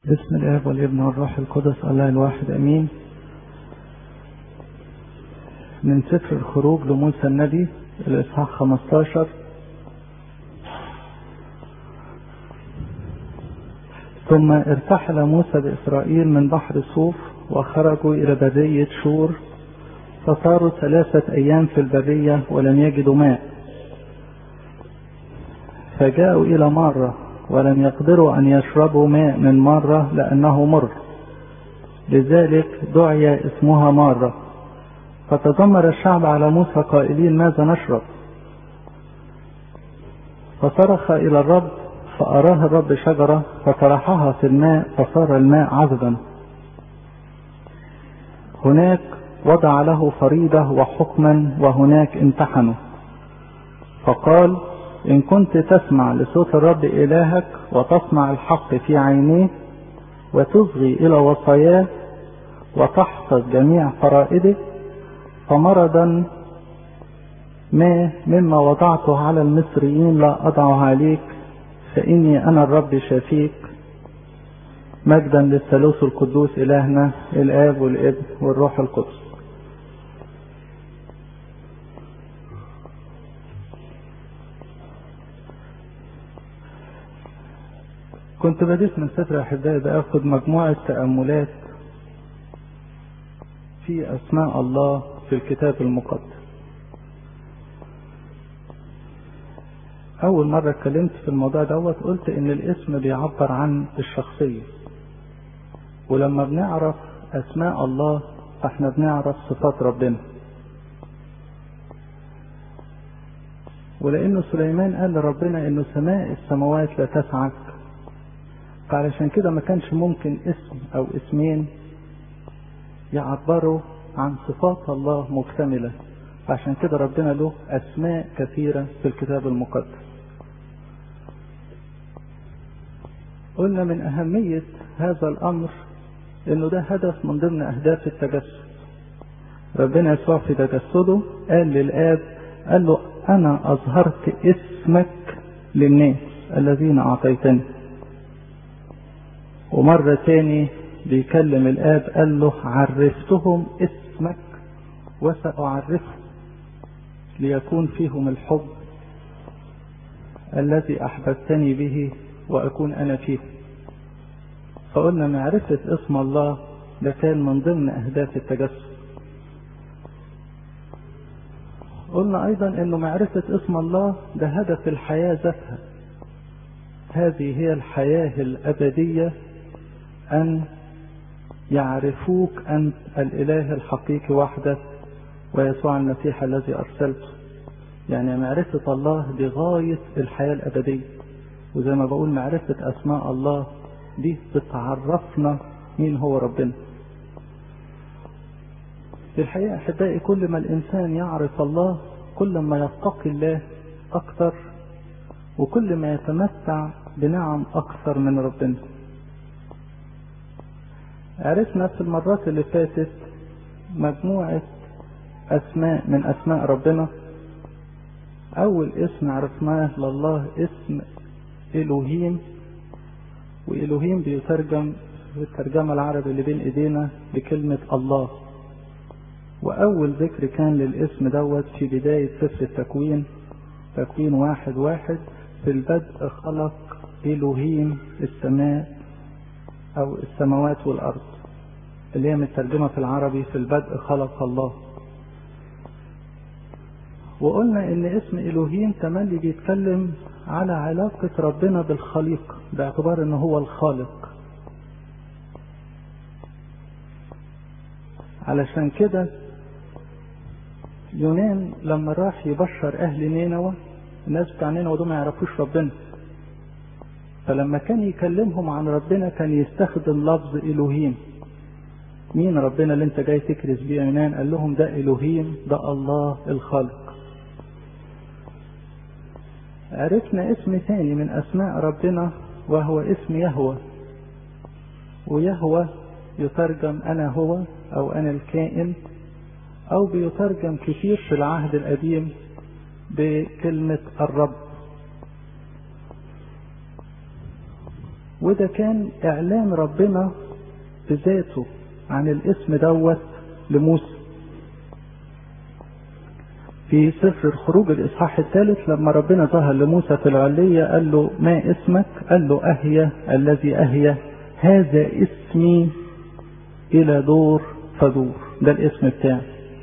بسم الاب والابن والروح القدس الله الواحد امين من سفر الخروج لموسى النبي الاصحاح 15 ثم ارتحل موسى باسرائيل من بحر صوف وخرجوا الى بريه شور فصاروا ثلاثه ايام في البريه ولم يجدوا ماء فجاءوا الى ماره ولم يقدروا أن يشربوا ماء من مرة لأنه مر لذلك دعي اسمها مرة فتذمر الشعب على موسى قائلين ماذا نشرب فصرخ إلى الرب فأراه الرب شجرة فطرحها في الماء فصار الماء عذبا هناك وضع له فريضة وحكما وهناك امتحنوا فقال إن كنت تسمع لصوت الرب إلهك وتصنع الحق في عينيه وتصغي إلى وصاياه وتحفظ جميع فرائده فمرضا ما مما وضعته على المصريين لا أضعه عليك فإني أنا الرب شافيك مجدا للثالوث القدوس إلهنا الآب والابن والروح القدس كنت بديت من سفر أحبائي بأخذ مجموعة تأملات في أسماء الله في الكتاب المقدس أول مرة اتكلمت في الموضوع دوت قلت إن الاسم بيعبر عن الشخصية ولما بنعرف أسماء الله فإحنا بنعرف صفات ربنا ولأنه سليمان قال لربنا إنه سماء السماوات لا تسعك فعلشان كده ما كانش ممكن اسم او اسمين يعبروا عن صفات الله مكتملة عشان كده ربنا له اسماء كثيرة في الكتاب المقدس قلنا من اهمية هذا الامر انه ده هدف من ضمن اهداف التجسد ربنا يسوع في تجسده قال للاب قال له انا اظهرت اسمك للناس الذين اعطيتني ومرة تاني بيكلم الآب قال له عرفتهم اسمك وسأعرفهم ليكون فيهم الحب الذي أحببتني به وأكون أنا فيه فقلنا معرفة اسم الله ده كان من ضمن أهداف التجسد قلنا أيضا أنه معرفة اسم الله ده هدف الحياة ذاتها هذه هي الحياة الأبدية أن يعرفوك أنت الإله الحقيقي وحدك ويسوع المسيح الذي أرسلته يعني معرفة الله دي غاية الحياة الأبدية وزي ما بقول معرفة أسماء الله دي بتعرفنا مين هو ربنا في الحقيقة أحبائي كل ما الإنسان يعرف الله كل ما يتقي الله أكثر وكل ما يتمتع بنعم أكثر من ربنا عرفنا في المرات اللي فاتت مجموعة أسماء من أسماء ربنا أول اسم عرفناه لله اسم إلوهيم وإلوهيم بيترجم في الترجمة العربي اللي بين إيدينا بكلمة الله وأول ذكر كان للاسم دوت في بداية سفر التكوين تكوين واحد واحد في البدء خلق إلوهيم السماء أو السماوات والأرض اللي هي مترجمة في العربي في البدء خلق الله وقلنا إن اسم إلوهيم تملي بيتكلم على علاقة ربنا بالخليقة باعتبار إن هو الخالق علشان كده يونان لما راح يبشر أهل نينوى الناس بتاع نينوى دول ما يعرفوش ربنا فلما كان يكلمهم عن ربنا كان يستخدم لفظ إلوهيم مين ربنا اللي انت جاي تكرز بيه يونان قال لهم ده إلوهيم ده الله الخالق عرفنا اسم ثاني من أسماء ربنا وهو اسم يهوى ويهوى يترجم أنا هو أو أنا الكائن أو بيترجم كثير في العهد القديم بكلمة الرب وده كان اعلان ربنا بذاته عن الاسم دوت لموسى في سفر الخروج الاصحاح الثالث لما ربنا ظهر لموسى في العلية قال له ما اسمك قال له اهيا الذي اهيا هذا اسمي الى دور فدور ده الاسم بتاعي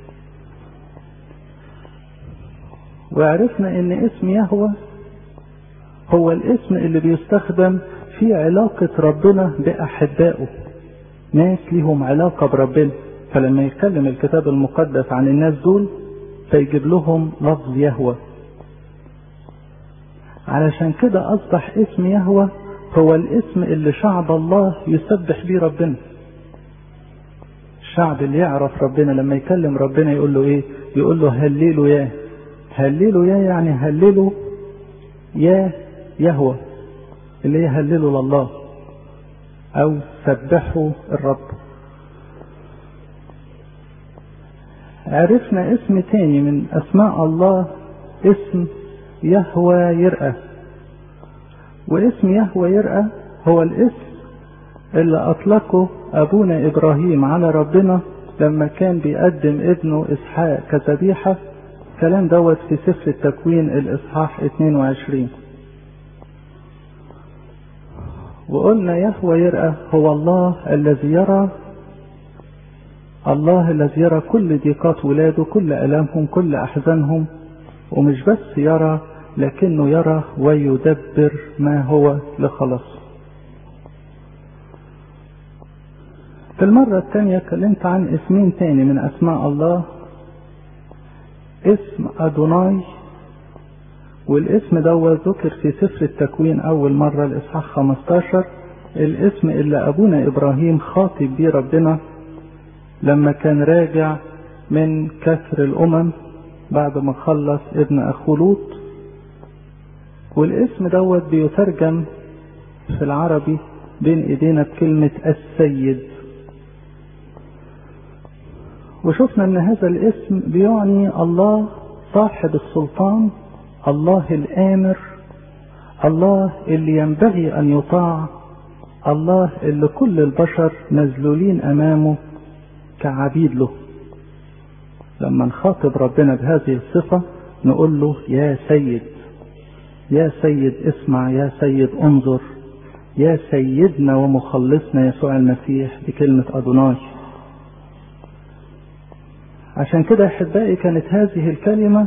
وعرفنا ان اسم يهوى هو الاسم اللي بيستخدم في علاقة ربنا بأحبائه ناس ليهم علاقة بربنا فلما يتكلم الكتاب المقدس عن الناس دول فيجيب لهم لفظ يهوى علشان كده أصبح اسم يهوى هو الاسم اللي شعب الله يسبح بيه ربنا الشعب اللي يعرف ربنا لما يكلم ربنا يقول له ايه يقول له هللوا ياه هللوا يا يعني هللوا يا يهوى اللي هي هللوا لله او سبحوا الرب عرفنا اسم تاني من اسماء الله اسم يهوى يرأى واسم يهوى يرأى هو الاسم اللي اطلقه ابونا ابراهيم على ربنا لما كان بيقدم ابنه اسحاق كذبيحه الكلام دوت في سفر التكوين الاصحاح 22 وقلنا يهوى يرأى هو الله الذي يرى الله الذي يرى كل ضيقات ولاده كل ألامهم كل أحزانهم ومش بس يرى لكنه يرى ويدبر ما هو لخلاص في المرة الثانية اتكلمت عن اسمين تاني من أسماء الله اسم أدوناي والاسم دوت ذكر في سفر التكوين أول مرة الإصحاح 15 الاسم اللي أبونا إبراهيم خاطب بيه ربنا لما كان راجع من كثر الأمم بعد ما خلص ابن أخو لوط والاسم دوت بيترجم في العربي بين ايدينا بكلمة السيد وشفنا ان هذا الاسم بيعني الله صاحب السلطان الله الامر الله اللي ينبغي ان يطاع الله اللي كل البشر مذلولين امامه كعبيد له لما نخاطب ربنا بهذه الصفة نقول له يا سيد يا سيد اسمع يا سيد انظر يا سيدنا ومخلصنا يسوع المسيح بكلمة أدوناي عشان كده أحبائي كانت هذه الكلمة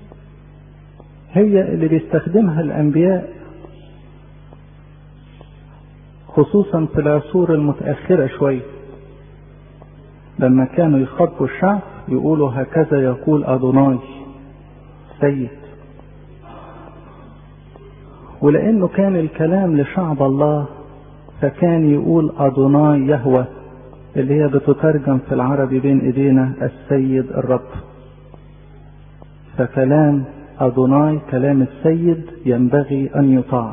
هي اللي بيستخدمها الأنبياء خصوصا في العصور المتأخرة شوية لما كانوا يخاطبوا الشعب يقولوا هكذا يقول أدوناي سيد ولأنه كان الكلام لشعب الله فكان يقول أدوناي يهوى اللي هي بتترجم في العربي بين ايدينا السيد الرب فكلام أدوناي كلام السيد ينبغي أن يطاع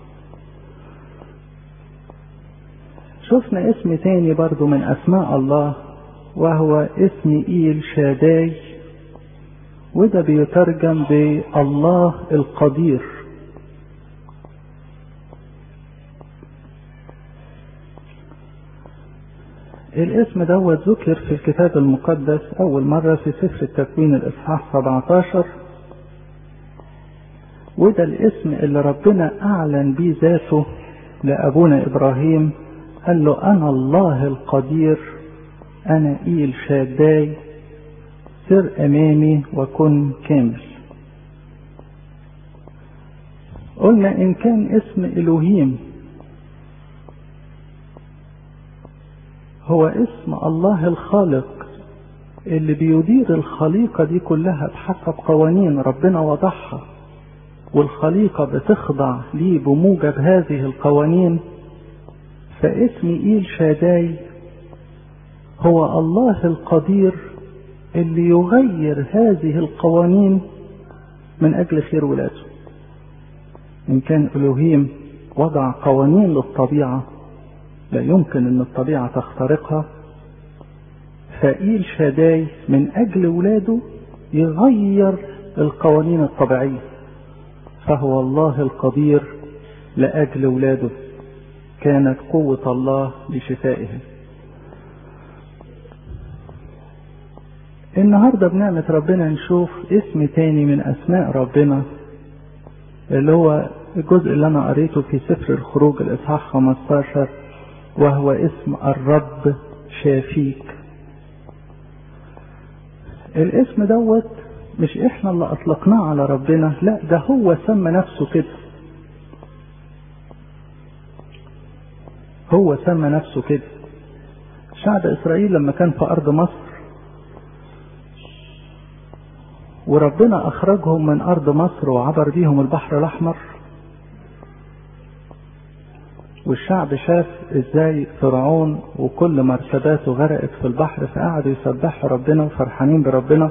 شفنا اسم تاني برضو من أسماء الله وهو اسم إيل شاداي وده بيترجم بالله القدير الاسم دوت ذكر في الكتاب المقدس أول مرة في سفر التكوين الإصحاح 17 وده الاسم اللي ربنا أعلن بيه ذاته لأبونا إبراهيم قال له أنا الله القدير أنا إيل شاداي سر أمامي وكن كامل قلنا إن كان اسم إلوهيم هو اسم الله الخالق اللي بيدير الخليقة دي كلها بحسب قوانين ربنا وضعها والخليقة بتخضع ليه بموجب هذه القوانين فاسم إيل شاداي هو الله القدير اللي يغير هذه القوانين من أجل خير ولاده إن كان إلهيم وضع قوانين للطبيعة لا يمكن أن الطبيعة تخترقها فإيل شاداي من أجل ولاده يغير القوانين الطبيعية فهو الله القدير لأجل ولاده كانت قوة الله لشفائهم النهاردة بنعمة ربنا نشوف اسم تاني من أسماء ربنا اللي هو الجزء اللي أنا قريته في سفر الخروج الإصحاح 15 وهو اسم الرب شافيك الاسم دوت مش احنا اللي اطلقناه على ربنا لا ده هو سمى نفسه كده هو سمى نفسه كده شعب اسرائيل لما كان في ارض مصر وربنا اخرجهم من ارض مصر وعبر بيهم البحر الاحمر والشعب شاف ازاي فرعون وكل مركباته غرقت في البحر فقعدوا يسبحوا ربنا وفرحانين بربنا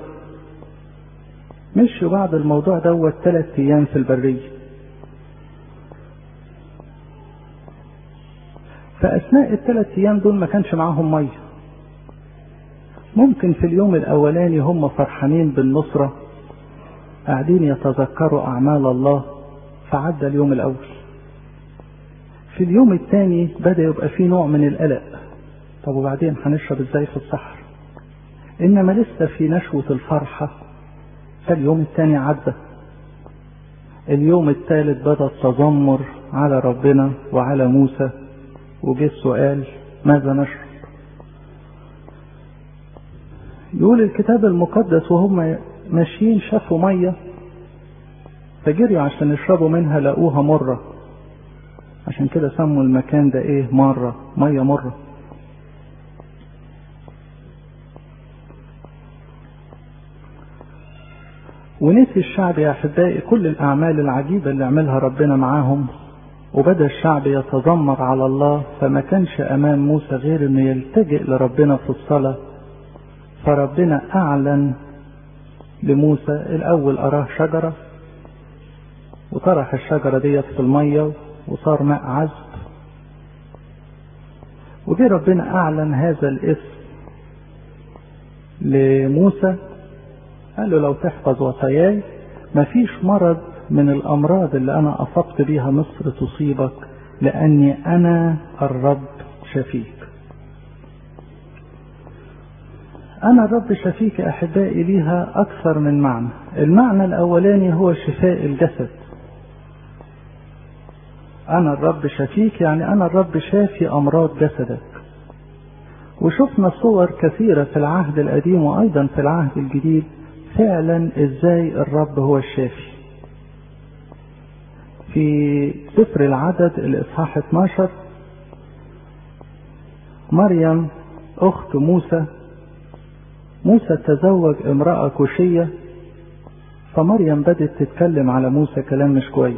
مشوا بعد الموضوع دوت ثلاث ايام في البريه فاثناء الثلاث ايام دول ما كانش معاهم ميه ممكن في اليوم الاولاني هم فرحانين بالنصره قاعدين يتذكروا اعمال الله فعدى اليوم الاول في اليوم الثاني بدا يبقى في نوع من القلق طب وبعدين هنشرب ازاي في الصحر انما لسه في نشوه الفرحه فاليوم الثاني عدى اليوم الثالث بدا التذمر على ربنا وعلى موسى وجه السؤال ماذا نشرب يقول الكتاب المقدس وهم ماشيين شافوا ميه فجريوا عشان يشربوا منها لقوها مره عشان كده سموا المكان ده ايه مره ميه مره ونسي الشعب يا احبائي كل الاعمال العجيبه اللي عملها ربنا معاهم وبدا الشعب يتذمر على الله فما كانش امام موسى غير انه يلتجئ لربنا في الصلاه فربنا اعلن لموسى الاول اراه شجره وطرح الشجره ديت في الميه وصار ماء عذب وجه ربنا اعلن هذا الاسم لموسى قال له لو تحفظ وصاياي مفيش مرض من الامراض اللي انا اصبت بيها مصر تصيبك لاني انا الرب شفيك انا الرب شفيك يا احبائي ليها اكثر من معنى المعنى الاولاني هو شفاء الجسد انا الرب شفيك يعني انا الرب شافي امراض جسدك وشفنا صور كثيرة في العهد القديم وايضا في العهد الجديد فعلا ازاي الرب هو الشافي في سفر العدد الاصحاح 12 مريم اخت موسى موسى تزوج امرأة كوشية فمريم بدت تتكلم على موسى كلام مش كويس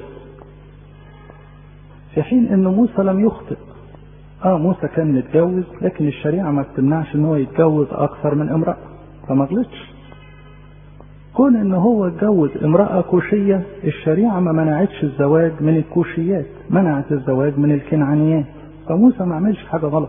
في حين ان موسى لم يخطئ اه موسى كان متجوز لكن الشريعة ما بتمنعش ان هو يتجوز اكثر من امرأة فما غلطش كون ان هو اتجوز امرأة كوشية الشريعة ما منعتش الزواج من الكوشيات منعت الزواج من الكنعانيات فموسى ما عملش حاجة غلط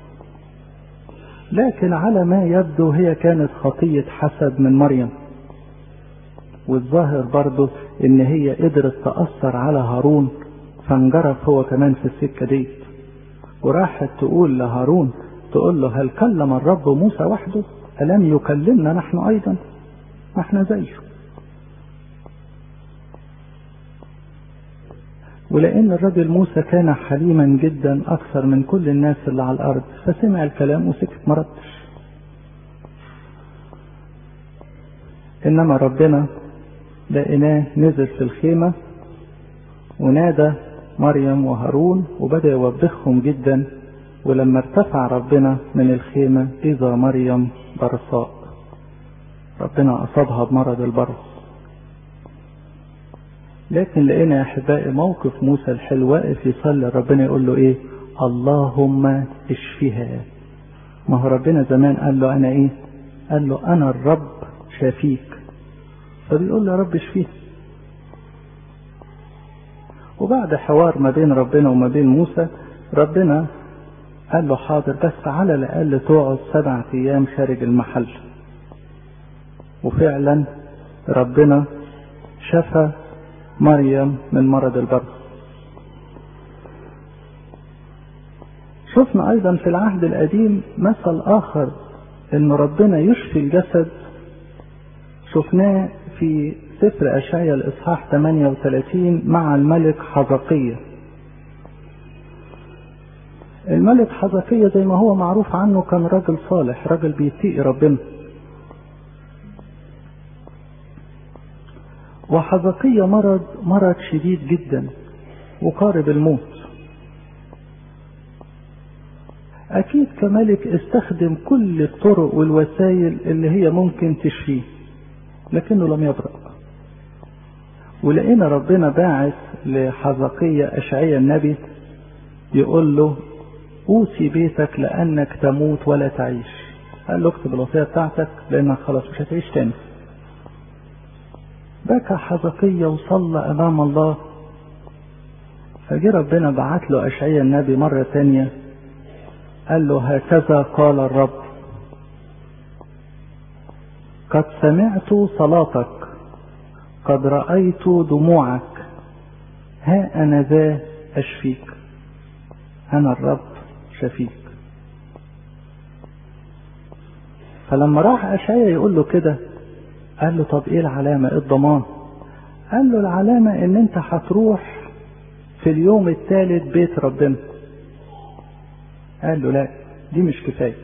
لكن على ما يبدو هي كانت خطية حسد من مريم والظاهر برضه ان هي قدرت تأثر على هارون فانجرف هو كمان في السكة دي وراحت تقول لهارون تقول له هل كلم الرب موسى وحده ألم يكلمنا نحن أيضا ما احنا زيه ولأن الرجل موسى كان حليما جدا أكثر من كل الناس اللي على الأرض فسمع الكلام وسكت مردش إنما ربنا لقيناه نزل في الخيمة ونادى مريم وهارون وبدأ يوبخهم جدا ولما ارتفع ربنا من الخيمة إذا مريم برصاء ربنا أصابها بمرض البرص لكن لقينا يا أحبائي موقف موسى الحلو واقف يصلي ربنا يقول له إيه اللهم اشفها ما هو ربنا زمان قال له أنا إيه قال له أنا الرب شافيك فبيقول له يا رب اشفيها وبعد حوار ما بين ربنا وما بين موسى ربنا قال له حاضر بس على الأقل تقعد سبعة أيام خارج المحل وفعلا ربنا شفى مريم من مرض البرص شفنا أيضا في العهد القديم مثل آخر إن ربنا يشفي الجسد شفناه في سفر أشعيا الإصحاح 38 مع الملك حزقية الملك حزقية زي ما هو معروف عنه كان راجل صالح راجل بيتقي ربنا وحزقية مرض مرض شديد جدا وقارب الموت أكيد كملك استخدم كل الطرق والوسائل اللي هي ممكن تشفيه لكنه لم يبرأ ولقينا ربنا باعث لحزقية أشعية النبي يقول له أوصي بيتك لأنك تموت ولا تعيش قال له اكتب الوصية بتاعتك لأنك خلاص مش هتعيش تاني بكى حزقية وصلى أمام الله فجي ربنا بعت له أشعية النبي مرة تانية قال له هكذا قال الرب قد سمعت صلاتك قد رأيت دموعك ها أنا ذا أشفيك أنا الرب شفيك فلما راح أشعيا يقول له كده قال له طب ايه العلامة ايه الضمان قال له العلامة ان انت هتروح في اليوم الثالث بيت ربنا قال له لا دي مش كفاية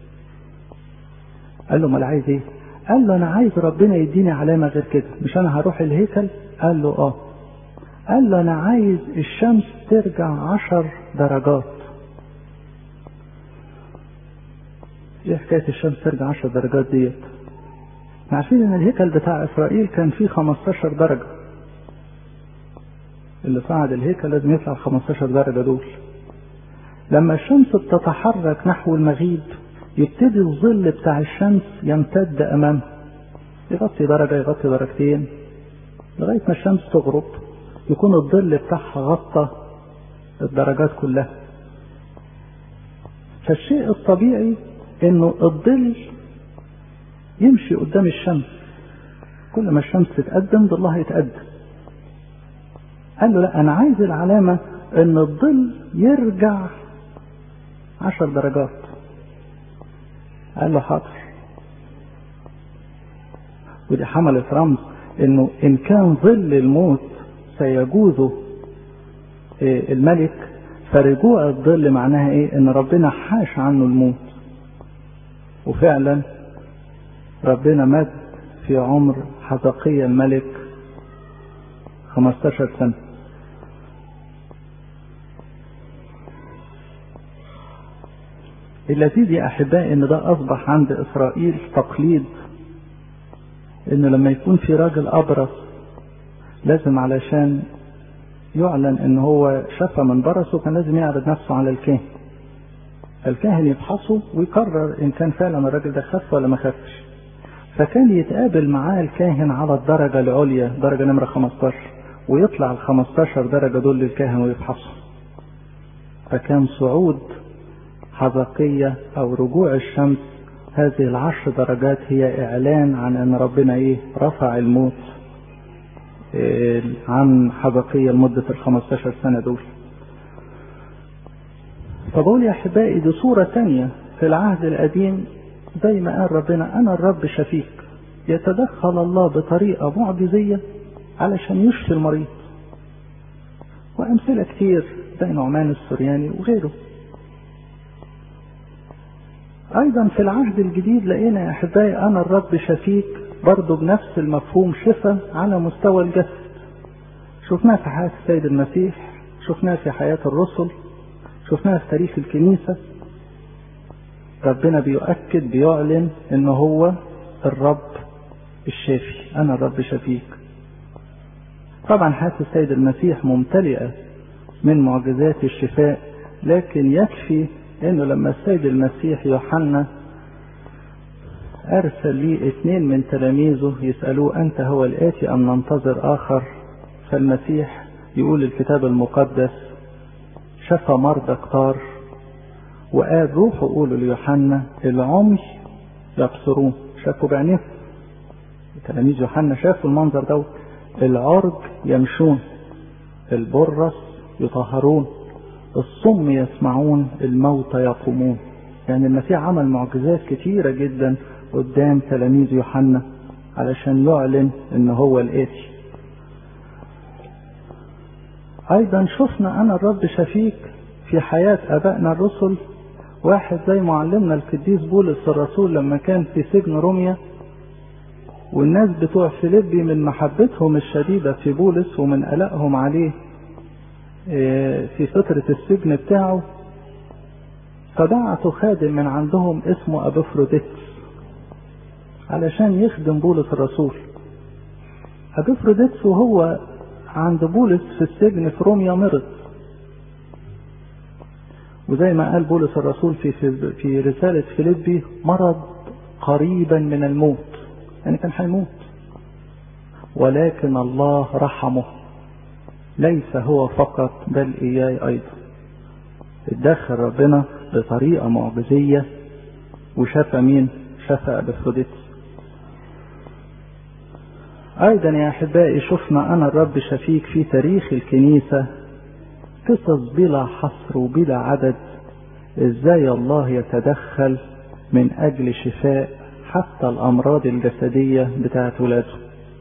قال له امال عايز ايه قال له انا عايز ربنا يديني علامة غير كده مش انا هروح الهيكل قال له اه قال له انا عايز الشمس ترجع عشر درجات ايه حكاية الشمس ترجع عشر درجات ديت عارفين ان الهيكل بتاع اسرائيل كان فيه 15 درجة اللي صعد الهيكل لازم يطلع 15 درجة دول لما الشمس بتتحرك نحو المغيب يبتدي الظل بتاع الشمس يمتد امامه يغطي درجة يغطي درجتين لغاية ما الشمس تغرب يكون الظل بتاعها غطى الدرجات كلها فالشيء الطبيعي انه الظل يمشي قدام الشمس كل ما الشمس تتقدم ظلها يتقدم قال له لا انا عايز العلامة ان الظل يرجع عشر درجات قال له حاضر ودي حملت رمز انه ان كان ظل الموت سيجوزه الملك فرجوع الظل معناها ايه ان ربنا حاش عنه الموت وفعلا ربنا مد في عمر حزقية الملك 15 سنة اللذيذ يا أحبائي إن ده أصبح عند إسرائيل تقليد إن لما يكون في راجل أبرص لازم علشان يعلن إن هو شفى من برصه كان لازم يعرض نفسه على الكاهن الكاهن يفحصه ويقرر إن كان فعلا الراجل ده خف ولا ما خفش فكان يتقابل معاه الكاهن على الدرجة العليا درجة نمرة 15 ويطلع ال 15 درجة دول للكاهن ويفحصه فكان صعود حزقية أو رجوع الشمس هذه العشر درجات هي إعلان عن أن ربنا إيه رفع الموت إيه عن حزقية لمدة ال 15 سنة دول فبقول يا أحبائي دي صورة تانية في العهد القديم زي ما قال ربنا أنا الرب شفيك يتدخل الله بطريقة معجزية علشان يشفي المريض وأمثلة كتير زي نعمان السرياني وغيره أيضا في العهد الجديد لقينا يا أحبائي أنا الرب شفيك برضه بنفس المفهوم شفاء على مستوى الجسد شفناه في حياة السيد المسيح شفناه في حياة الرسل شفناها في تاريخ الكنيسة ربنا بيؤكد بيعلن ان هو الرب الشافي انا الرب شفيك طبعا حياة السيد المسيح ممتلئة من معجزات الشفاء لكن يكفي انه لما السيد المسيح يوحنا ارسل لي اثنين من تلاميذه يسألوه انت هو الاتي ام ننتظر اخر فالمسيح يقول الكتاب المقدس شفى مرضى كتار وقال روحوا قولوا ليوحنا العمي يبصرون شافوا بعينيهم تلاميذ يوحنا شافوا المنظر دوت العرج يمشون البرص يطهرون الصم يسمعون الموتى يقومون يعني المسيح عمل معجزات كتيرة جدا قدام تلاميذ يوحنا علشان يعلن ان هو الاتي ايضا شفنا انا الرب شفيك في حياة ابائنا الرسل واحد زي معلمنا القديس بولس الرسول لما كان في سجن روميا والناس بتوع فيليبي من محبتهم الشديدة في بولس ومن قلقهم عليه في فترة السجن بتاعه فبعتوا خادم من عندهم اسمه أبفروديتس علشان يخدم بولس الرسول أبفروديتس وهو عند بولس في السجن في روميا مرض وزي ما قال بولس الرسول في في, في رسالة فيليبي مرض قريبا من الموت يعني كان هيموت ولكن الله رحمه ليس هو فقط بل إياي أيضا اتدخل ربنا بطريقة معجزية وشفى مين شفى أبفروديتس أيضا يا أحبائي شفنا أنا الرب شفيك في تاريخ الكنيسة قصص بلا حصر وبلا عدد إزاي الله يتدخل من أجل شفاء حتى الأمراض الجسدية بتاعت ولاده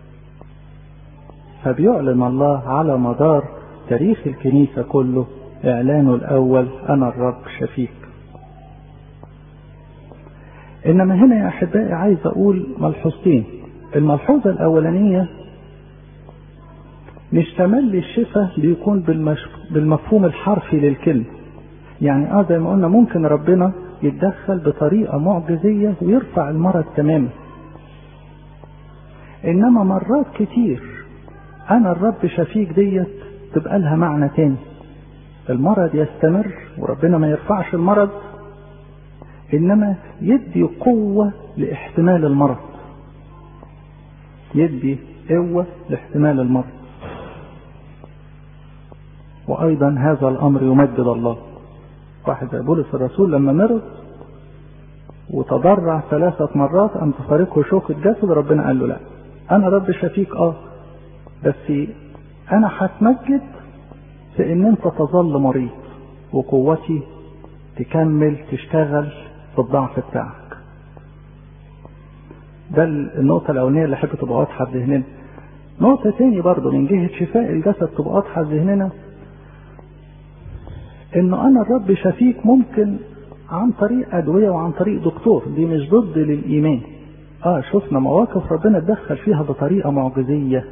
فبيعلن الله على مدار تاريخ الكنيسة كله إعلانه الأول أنا الرب شفيك إنما هنا يا أحبائي عايز أقول ملحوظتين الملحوظة الأولانية مش تملي الشفاء بيكون بالمفهوم الحرفي للكلمة يعني اه زي ما قلنا ممكن ربنا يتدخل بطريقة معجزية ويرفع المرض تماما انما مرات كتير انا الرب شفيك ديت تبقى لها معنى تاني المرض يستمر وربنا ما يرفعش المرض انما يدي قوة لاحتمال المرض يدي قوة لاحتمال المرض وايضا هذا الامر يمجد الله واحد زي بولس الرسول لما مرض وتضرع ثلاثة مرات أن تفارقه شوك الجسد ربنا قال له لا أنا رب شفيك أه بس أنا هتمجد في إن أنت تظل مريض وقوتي تكمل تشتغل في الضعف بتاعك ده النقطة الأولانية اللي أحب تبقى واضحة في ذهننا نقطة تاني برضه من جهة شفاء الجسد تبقى واضحة في ذهننا انه انا الرب شفيك ممكن عن طريق ادويه وعن طريق دكتور دي مش ضد للايمان اه شفنا مواقف ربنا اتدخل فيها بطريقه معجزيه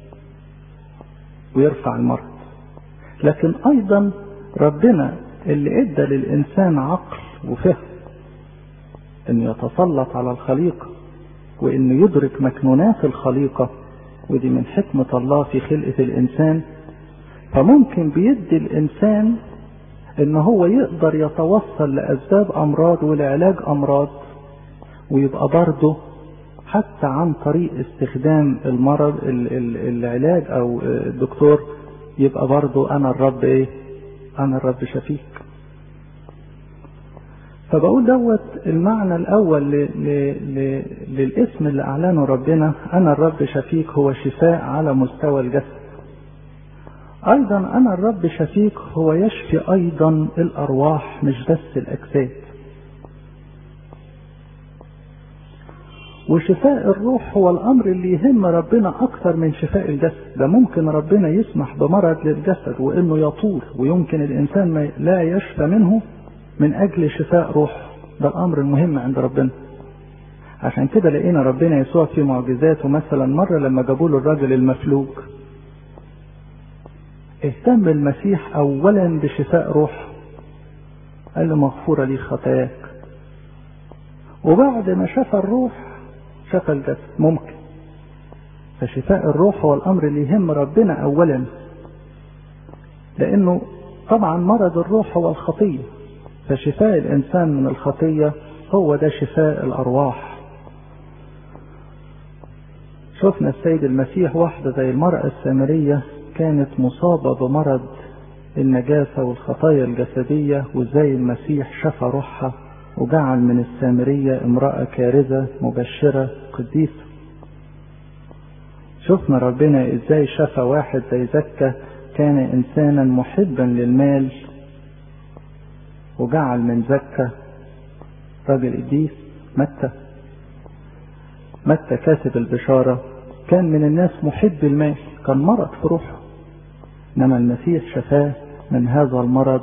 ويرفع المرض لكن ايضا ربنا اللي ادى للانسان عقل وفهم انه يتسلط على الخليقه وانه يدرك مكنونات الخليقه ودي من حكمه الله في خلقه الانسان فممكن بيدي الانسان ان هو يقدر يتوصل لاسباب امراض ولعلاج امراض ويبقى برضه حتى عن طريق استخدام المرض العلاج او الدكتور يبقى برضه انا الرب ايه انا الرب شفيك فبقول دوت المعنى الاول ل ل ل للاسم اللي اعلنه ربنا انا الرب شفيك هو شفاء على مستوى الجسد ايضا انا الرب شفيك هو يشفي ايضا الارواح مش بس الاجساد وشفاء الروح هو الامر اللي يهم ربنا اكثر من شفاء الجسد ده ممكن ربنا يسمح بمرض للجسد وانه يطول ويمكن الانسان ما لا يشفى منه من اجل شفاء روح ده الامر المهم عند ربنا عشان كده لقينا ربنا يسوع في معجزاته مثلا مرة لما جابوا له الراجل المفلوج اهتم المسيح اولا بشفاء روح قال له مغفورة لي خطاياك وبعد ما شفى الروح شفى الجسد ممكن فشفاء الروح هو الامر اللي يهم ربنا اولا لانه طبعا مرض الروح هو الخطية فشفاء الانسان من الخطية هو ده شفاء الارواح شفنا السيد المسيح واحدة زي المرأة السامرية كانت مصابة بمرض النجاسة والخطايا الجسدية وازاي المسيح شفى روحها وجعل من السامرية امرأة كارثة مبشرة قديسة شفنا ربنا ازاي شفى واحد زي زكا كان انسانا محبا للمال وجعل من زكا راجل قديس متى متى كاتب البشارة كان من الناس محب المال كان مرض في روحه إنما المسيح شفاه من هذا المرض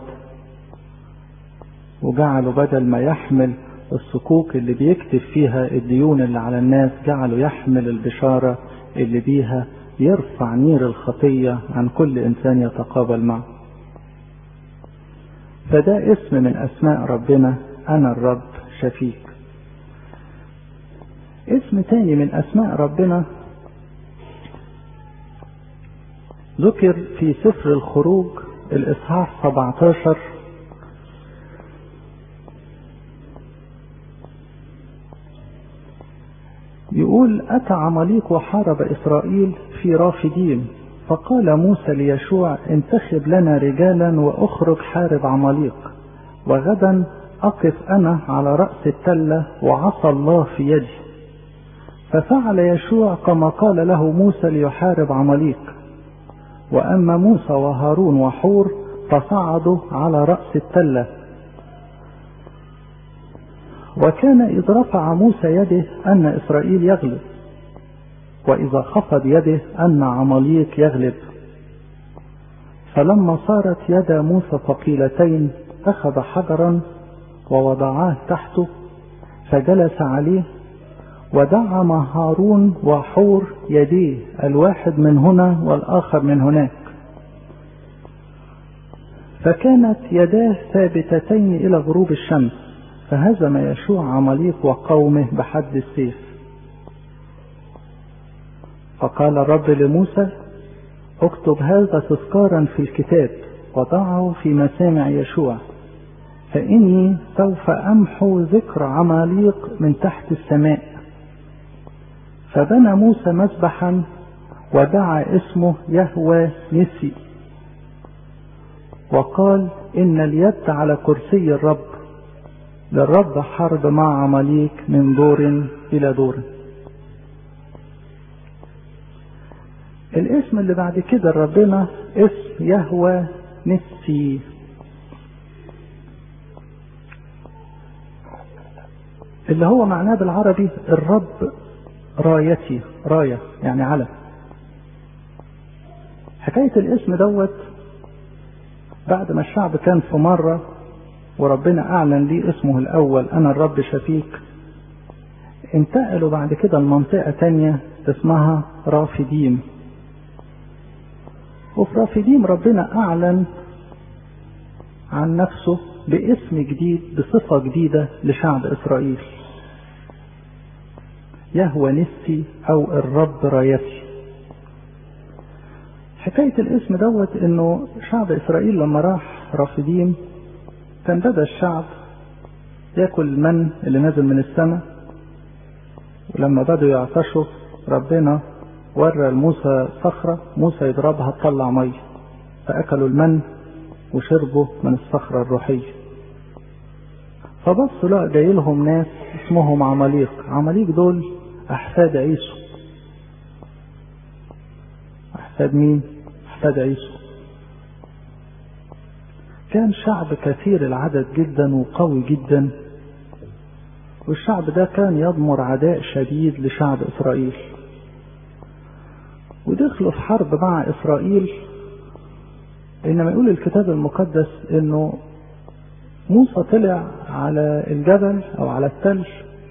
وجعله بدل ما يحمل الصكوك اللي بيكتب فيها الديون اللي على الناس جعله يحمل البشارة اللي بيها يرفع نير الخطية عن كل إنسان يتقابل معه فده اسم من أسماء ربنا أنا الرب شفيك اسم تاني من أسماء ربنا ذكر في سفر الخروج الإصحاح 17 يقول أتى عماليق وحارب إسرائيل في رافدين فقال موسى ليشوع انتخب لنا رجالا وأخرج حارب عماليق وغدا أقف أنا على رأس التلة وعصى الله في يدي ففعل يشوع كما قال له موسى ليحارب عماليق وأما موسى وهارون وحور فصعدوا على رأس التلة وكان إذ رفع موسى يده أن إسرائيل يغلب وإذا خفض يده أن عماليق يغلب فلما صارت يد موسى ثقيلتين أخذ حجرا ووضعاه تحته فجلس عليه ودعم هارون وحور يديه الواحد من هنا والآخر من هناك فكانت يداه ثابتتين إلى غروب الشمس فهزم يشوع عماليق وقومه بحد السيف فقال الرب لموسى اكتب هذا تذكارا في الكتاب وضعه في مسامع يشوع فإني سوف أمحو ذكر عماليق من تحت السماء فبنى موسى مسبحا ودعا اسمه يهوى نسي وقال إن اليد على كرسي الرب للرب حرب مع عماليك من دور إلى دور الاسم اللي بعد كده ربنا اسم يهوى نسي اللي هو معناه بالعربي الرب رايتي راية يعني علم حكاية الاسم دوت بعد ما الشعب كان في مرة وربنا أعلن ليه اسمه الأول أنا الرب شفيك انتقلوا بعد كده لمنطقة تانية اسمها رافديم وفي رافديم ربنا أعلن عن نفسه باسم جديد بصفة جديدة لشعب إسرائيل يهوى نسي أو الرب رايتي حكاية الاسم دوت انه شعب اسرائيل لما راح رافديم كان بدا الشعب ياكل المن اللي نازل من السماء ولما بدوا يعطشوا ربنا ورى لموسى صخرة موسى يضربها تطلع مية فأكلوا المن وشربوا من الصخرة الروحية فبصوا لقى جاي لهم ناس اسمهم عماليق عماليق دول أحفاد عيسو أحفاد مين؟ أحفاد عيسو كان شعب كثير العدد جدا وقوي جدا والشعب ده كان يضمر عداء شديد لشعب إسرائيل ودخلوا في حرب مع إسرائيل إنما يقول الكتاب المقدس إنه موسى طلع على الجبل أو على الثلج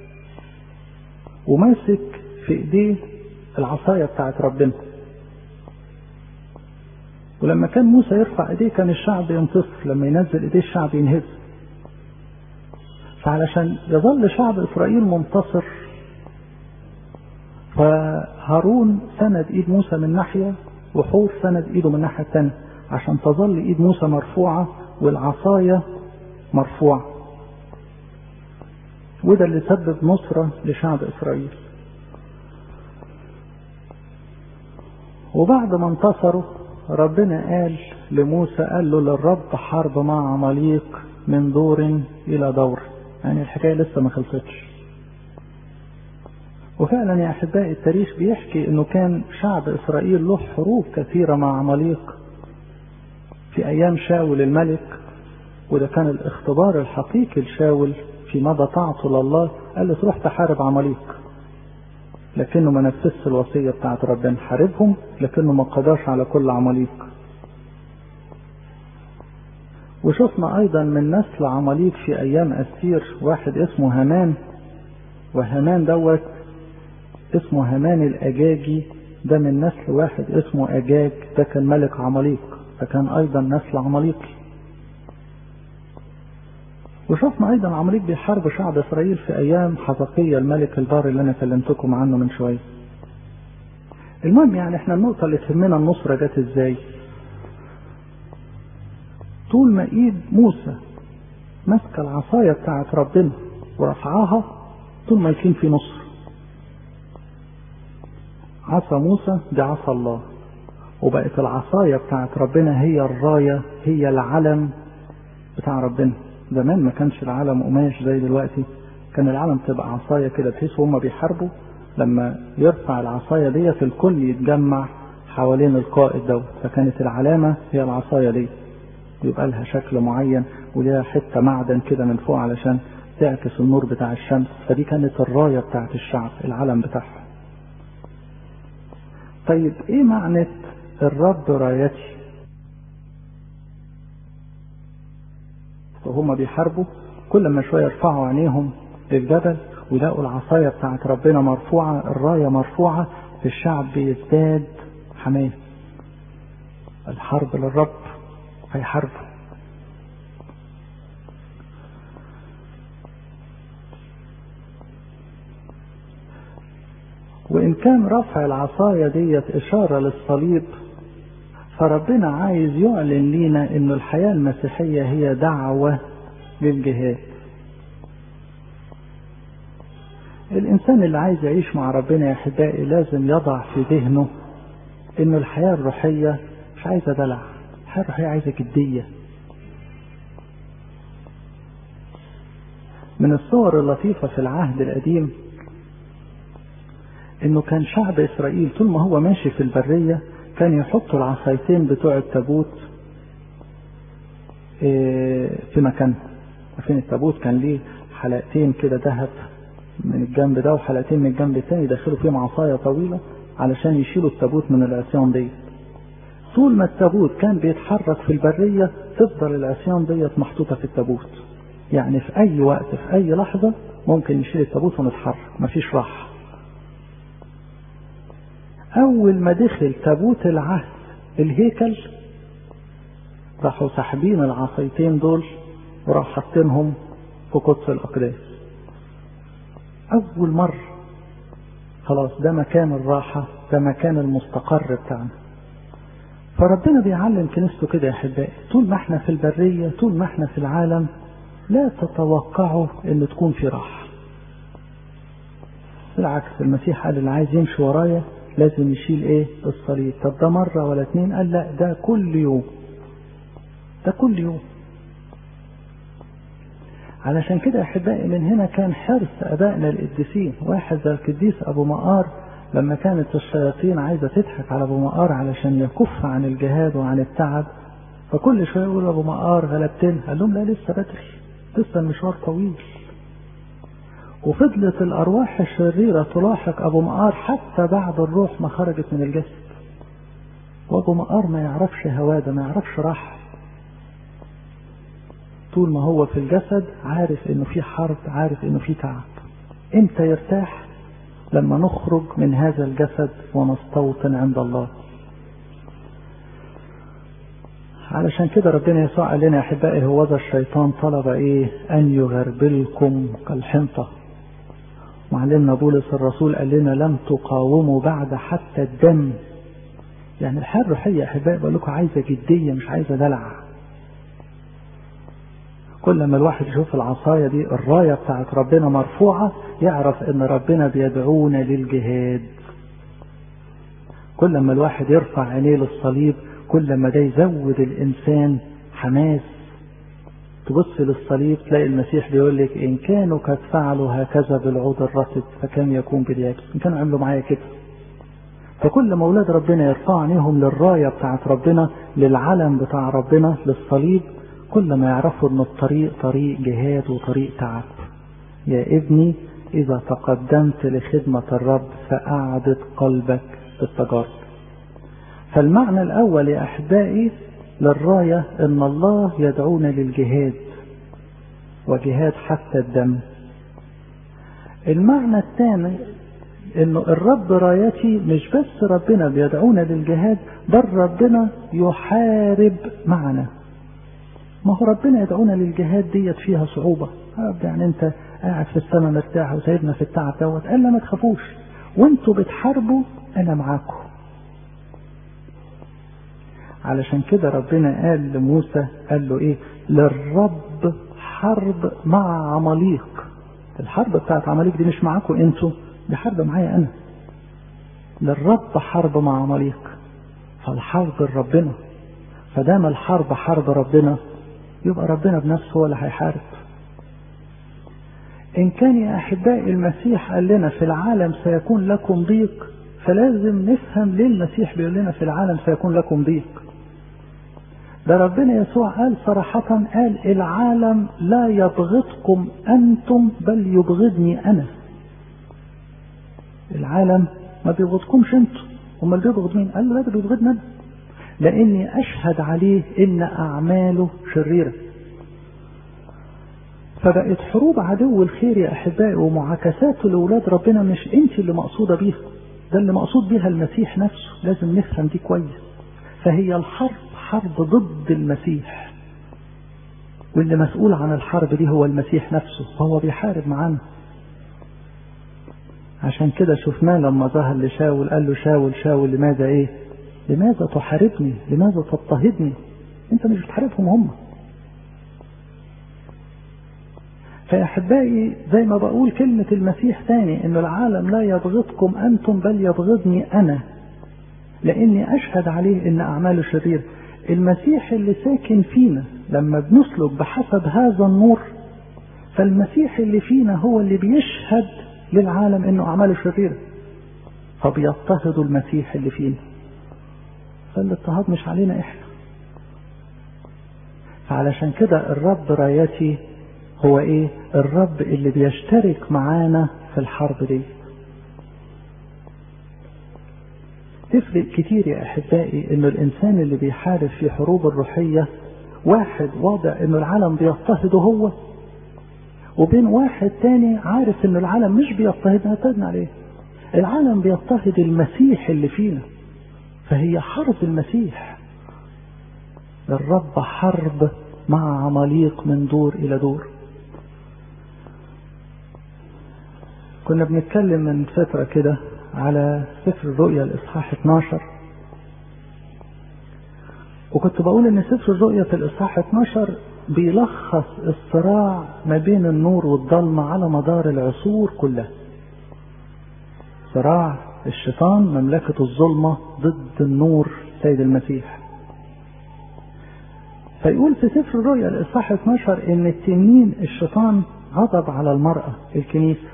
وماسك في إيديه العصاية بتاعت ربنا ولما كان موسى يرفع ايديه كان الشعب ينتصر لما ينزل ايديه الشعب ينهزم فعلشان يظل شعب اسرائيل منتصر فهارون سند ايد موسى من ناحيه وحور سند ايده من الناحيه الثانيه عشان تظل ايد موسى مرفوعه والعصايه مرفوعه وده اللي سبب نصره لشعب اسرائيل وبعد ما انتصروا ربنا قال لموسى قال له للرب حرب مع عماليق من دور الى دور يعني الحكايه لسه ما خلصتش وفعلا يا احبائي التاريخ بيحكي انه كان شعب اسرائيل له حروب كثيره مع عماليق في ايام شاول الملك وده كان الاختبار الحقيقي لشاول في مدى طاعته لله قال له تروح تحارب عماليق لكنه ما نفذش الوصيه بتاعت ربنا حاربهم لكنه ما قضاش على كل عماليق وشفنا ايضا من نسل عماليق في ايام استير واحد اسمه هامان وهامان دوت اسمه هامان الاجاجي ده من نسل واحد اسمه اجاج ده كان ملك عماليق فكان ايضا نسل عماليقي وشفنا ايضا عماليق بيحاربوا شعب اسرائيل في ايام حزقية الملك البار اللي انا كلمتكم عنه من شويه المهم يعني احنا النقطة اللي تهمنا النصرة جت ازاي طول ما ايد موسى ماسكة العصاية بتاعت ربنا ورفعها طول ما يكون في نصر عصا موسى دي عصا الله وبقت العصاية بتاعت ربنا هي الراية هي العلم بتاع ربنا زمان ما كانش العلم قماش زي دلوقتي كان العلم تبقى عصاية كده بحيث هما بيحاربوا لما يرفع العصاية ديت الكل يتجمع حوالين القائد دوت فكانت العلامة هي العصاية دي يبقى لها شكل معين وليها حتة معدن كده من فوق علشان تعكس النور بتاع الشمس فدي كانت الراية بتاعت الشعب العلم بتاعها طيب ايه معنى الرب رايتي وهم بيحاربوا كل ما شوية يرفعوا عينيهم للجبل ويلاقوا العصاية بتاعت ربنا مرفوعة الراية مرفوعة الشعب بيزداد حماس الحرب للرب هيحاربوا وإن كان رفع العصاية ديت إشارة للصليب فربنا عايز يعلن لينا إن الحياة المسيحية هي دعوة للجهاد الإنسان اللي عايز يعيش مع ربنا يا أحبائي لازم يضع في ذهنه إنه الحياة الروحية مش عايزة دلع الحياة الروحية عايزة جدية من الصور اللطيفة في العهد القديم انه كان شعب اسرائيل طول ما هو ماشي في البرية كان يحطوا العصايتين بتوع التابوت في مكانهم عارفين التابوت كان ليه حلقتين كده ذهب من الجنب ده وحلقتين من الجنب التاني يدخلوا فيهم عصاية طويلة علشان يشيلوا التابوت من العصيان دي طول ما التابوت كان بيتحرك في البرية تفضل العصيان ديت محطوطة في التابوت يعني في أي وقت في أي لحظة ممكن نشيل التابوت ونتحرك مفيش راحة أول ما دخل تابوت العهد الهيكل راحوا ساحبين العصايتين دول وراحوا حاطينهم في قدس الأقداس أول مرة خلاص ده مكان الراحة ده مكان المستقر بتاعنا فربنا بيعلم كنيسته كده يا أحبائي طول ما احنا في البرية طول ما احنا في العالم لا تتوقعوا ان تكون في راحة بالعكس المسيح قال اللي عايز يمشي ورايا لازم يشيل ايه الصليب طب ده مرة ولا اتنين قال لا ده كل يوم ده كل يوم علشان كده احبائي من هنا كان حرص ابائنا القديسين واحد زي القديس ابو مقار لما كانت الشياطين عايزه تضحك على ابو مقار علشان يكف عن الجهاد وعن التعب فكل شويه يقول ابو مقار غلبتنا قال لهم لا لسه بدري لسه المشوار طويل وفضلت الأرواح الشريرة تلاحق أبو مقار حتى بعد الروح ما خرجت من الجسد وأبو مقار ما يعرفش هواده ما يعرفش راحة طول ما هو في الجسد عارف إنه في حرب عارف إنه في تعب إمتى يرتاح لما نخرج من هذا الجسد ونستوطن عند الله علشان كده ربنا يسوع قال لنا يا احبائي هو ذا الشيطان طلب ايه ان يغربلكم كالحنطه معلمنا بولس الرسول قال لنا لم تقاوموا بعد حتى الدم يعني الحياه الروحيه يا احبائي بقول لكم عايزه جديه مش عايزه دلع كل ما الواحد يشوف العصايه دي الرايه بتاعت ربنا مرفوعه يعرف ان ربنا بيدعونا للجهاد كل ما الواحد يرفع عينيه للصليب كل ما ده يزود الإنسان حماس تبص للصليب تلاقي المسيح بيقول لك إن كانوا قد فعلوا هكذا بالعود الرطب فكم يكون باليابس إن كانوا عملوا معايا كده فكل ما أولاد ربنا يرفعوا عينيهم للراية بتاعت ربنا للعلم بتاع ربنا للصليب كل ما يعرفوا ان الطريق طريق جهاد وطريق تعب يا ابني اذا تقدمت لخدمة الرب فاعدد قلبك بالتجارب فالمعنى الاول يا احبائي للراية ان الله يدعونا للجهاد وجهاد حتى الدم المعنى الثاني انه الرب رايتي مش بس ربنا بيدعونا للجهاد بل ربنا يحارب معنا ما هو ربنا يدعونا للجهاد ديت فيها صعوبة يعني انت قاعد في السماء مرتاح وسايبنا في التعب دوت قال لا ما تخافوش وانتوا بتحاربوا انا معاكم علشان كده ربنا قال لموسى قال له ايه للرب حرب مع عماليق الحرب بتاعت عماليق دي مش معاكم انتوا دي حرب معايا انا للرب حرب مع عماليق فالحرب لربنا فدام الحرب حرب ربنا يبقى ربنا بنفسه هو اللي هيحارب إن كان يا أحبائي المسيح قال لنا في العالم سيكون لكم ضيق فلازم نفهم ليه المسيح بيقول لنا في العالم سيكون لكم ضيق ده ربنا يسوع قال صراحة قال العالم لا يبغضكم أنتم بل يبغضني أنا العالم ما بيبغضكمش انتم امال بيبغض مين قال له لا ده بيبغضنا انا لاني اشهد عليه ان اعماله شريره فبقت حروب عدو الخير يا احبائي ومعاكساته لاولاد ربنا مش انت اللي مقصوده بيها ده اللي مقصود بيها المسيح نفسه لازم نفهم دي كويس فهي الحرب حرب ضد المسيح واللي مسؤول عن الحرب دي هو المسيح نفسه فهو بيحارب معانا عشان كده شفناه لما ظهر لشاول قال له شاول شاول لماذا ايه لماذا تحاربني لماذا تضطهدني انت مش بتحاربهم هم فيا احبائي زي ما بقول كلمة المسيح تاني ان العالم لا يبغضكم انتم بل يبغضني انا لاني اشهد عليه ان اعماله شرير المسيح اللي ساكن فينا لما بنسلك بحسب هذا النور فالمسيح اللي فينا هو اللي بيشهد للعالم انه اعماله شريره فبيضطهدوا المسيح اللي فينا فالاضطهاد مش علينا احنا فعلشان كده الرب رايتي هو ايه الرب اللي بيشترك معانا في الحرب دي تفرق كتير يا احبائي انه الانسان اللي بيحارب في حروب الروحيه واحد واضع انه العالم بيضطهده هو وبين واحد تاني عارف ان العالم مش بيضطهدنا اعتدنا عليه العالم بيضطهد المسيح اللي فينا فهي حرب المسيح الرب حرب مع عماليق من دور الى دور كنا بنتكلم من فترة كده على سفر الرؤيا الإصحاح 12 وكنت بقول إن سفر الرؤيا في الإصحاح 12 بيلخص الصراع ما بين النور والضلمة على مدار العصور كلها صراع الشيطان مملكة الظلمة ضد النور سيد المسيح فيقول في سفر الرؤيا الإصحاح 12 إن التنين الشيطان غضب على المرأة الكنيسة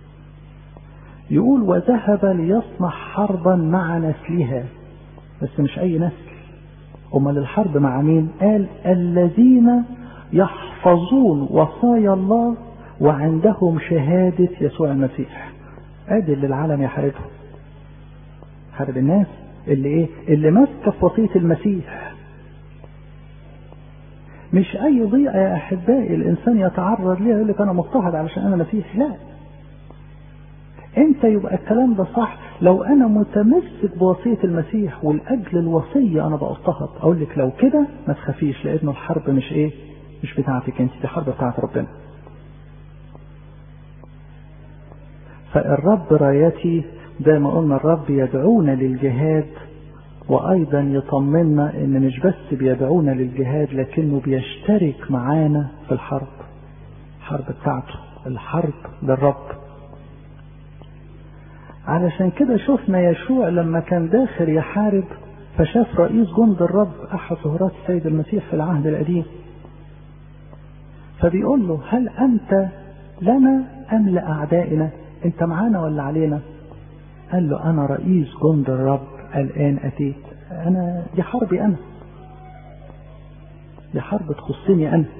يقول وذهب ليصنع حربا مع نسلها بس مش أي نسل أمال الحرب مع مين قال الذين يحفظون وصايا الله وعندهم شهادة يسوع المسيح ادي اللي العالم يحاربهم حارب الناس اللي ايه اللي ماسكه في وصيه المسيح مش اي ضيقه يا احبائي الانسان يتعرض ليها يقول لك انا مضطهد علشان انا مسيح لا انت يبقى الكلام ده صح لو انا متمسك بوصيه المسيح ولاجل الوصيه انا بضطهد اقول لك لو كده ما تخافيش لان الحرب مش ايه مش بتاعتك انت دي حرب بتاعت ربنا فالرب رايتي زي ما قلنا الرب يدعونا للجهاد وايضا يطمنا ان مش بس بيدعونا للجهاد لكنه بيشترك معانا في الحرب الحرب بتاعته الحرب للرب علشان كده شفنا يشوع لما كان داخل يحارب فشاف رئيس جند الرب احد ظهورات السيد المسيح في العهد القديم فبيقول له هل انت لنا ام لاعدائنا انت معانا ولا علينا قال له انا رئيس جند الرب الان اتيت انا دي حربي انا دي حرب تخصني أنا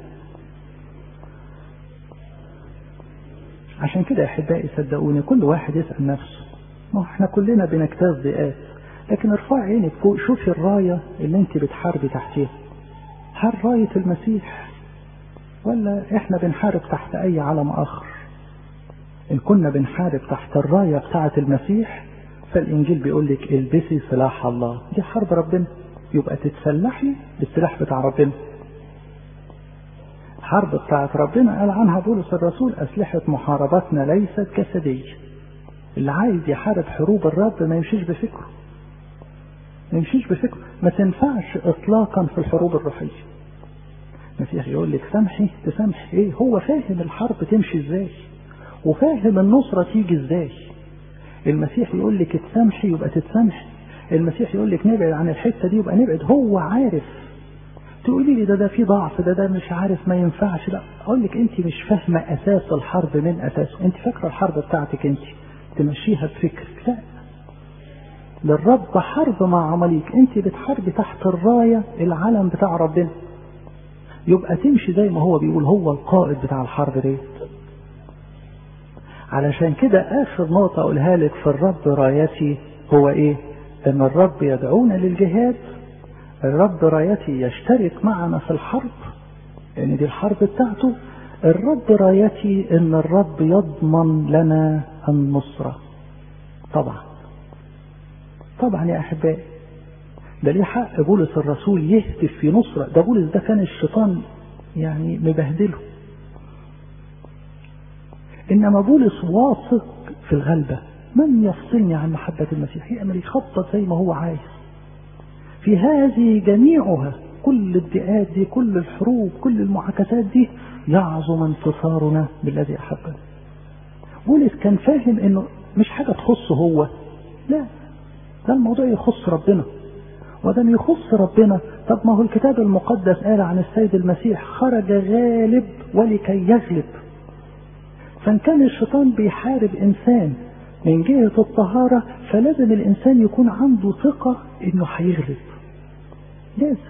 عشان كده يا أحبائي صدقوني كل واحد يسأل نفسه ما احنا كلنا بنجتاز ضيقات لكن ارفعي عينك فوق شوفي الراية اللي انت بتحاربي تحتيها هل راية المسيح ولا احنا بنحارب تحت اي علم اخر ان كنا بنحارب تحت الراية بتاعة المسيح فالانجيل بيقول لك البسي سلاح الله دي حرب ربنا يبقى تتسلحي بالسلاح بتاع ربنا حرب بتاعت ربنا قال عنها بولس الرسول أسلحة محاربتنا ليست جسدية اللي عايز يحارب حروب الرب ما يمشيش بفكره ما يمشيش بفكره ما تنفعش إطلاقا في الحروب الروحية المسيح يقول لك سامحي تسامحي ايه هو فاهم الحرب تمشي ازاي وفاهم النصرة تيجي ازاي المسيح يقول لك تسامحي يبقى تتسامحي المسيح يقول لك نبعد عن الحتة دي يبقى نبعد هو عارف تقولي لي ده ده في ضعف ده ده مش عارف ما ينفعش لا اقول لك انت مش فاهمه اساس الحرب من اساسه انت فاكره الحرب بتاعتك انت تمشيها بفكرك لا للرب حرب مع عمليك انت بتحاربي تحت الرايه العلم بتاع ربنا يبقى تمشي زي ما هو بيقول هو القائد بتاع الحرب دي علشان كده اخر نقطه اقولها لك في الرب رايتي هو ايه ان الرب يدعونا للجهاد الرب رايتي يشترك معنا في الحرب لان دي الحرب بتاعته الرب رايتي ان الرب يضمن لنا النصرة طبعا طبعا يا احبائي ده ليه حق بولس الرسول يهتف في نصرة ده بولس ده كان الشيطان يعني مبهدله انما بولس واثق في الغلبة من يفصلني عن محبة المسيح يعمل يخطط زي ما هو عايز في هذه جميعها كل الدئات دي كل الحروب كل المعاكسات دي يعظم انتصارنا بالذي احبنا بولس كان فاهم انه مش حاجه تخصه هو لا ده الموضوع يخص ربنا ودام يخص ربنا طب ما هو الكتاب المقدس قال عن السيد المسيح خرج غالب ولكي يغلب فان كان الشيطان بيحارب انسان من جهه الطهاره فلازم الانسان يكون عنده ثقه انه هيغلب لازم